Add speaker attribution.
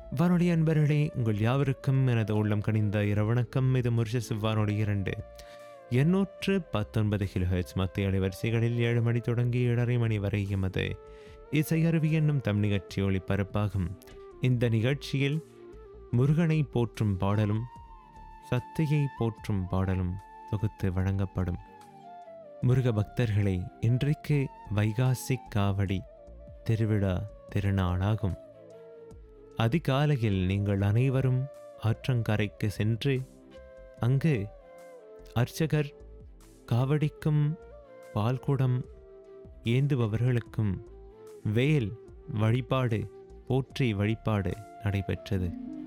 Speaker 1: வானொலி அன்பர்களே உங்கள் யாவருக்கும் எனது உள்ளம் கனிந்த இரவணக்கம் இது முர்ஷஸ் வானொலி இரண்டு எண்ணூற்று பத்தொன்பது கிலோஹெட்ஸ் மத்திய அலைவரிசைகளில் ஏழு மணி தொடங்கி ஏழரை மணி வரை எமது இசையருவி என்னும் தம் நிகழ்ச்சி ஒளிபரப்பாகும் இந்த நிகழ்ச்சியில் முருகனை போற்றும் பாடலும் சக்தியை போற்றும் பாடலும் தொகுத்து வழங்கப்படும் முருக பக்தர்களை இன்றைக்கு வைகாசி காவடி திருவிழா திருநாளாகும் அதிகாலையில் நீங்கள் அனைவரும் ஆற்றங்கரைக்கு சென்று அங்கு அர்ச்சகர் காவடிக்கும் பால்குடம் ஏந்துபவர்களுக்கும் வேல் வழிபாடு போற்றி வழிபாடு நடைபெற்றது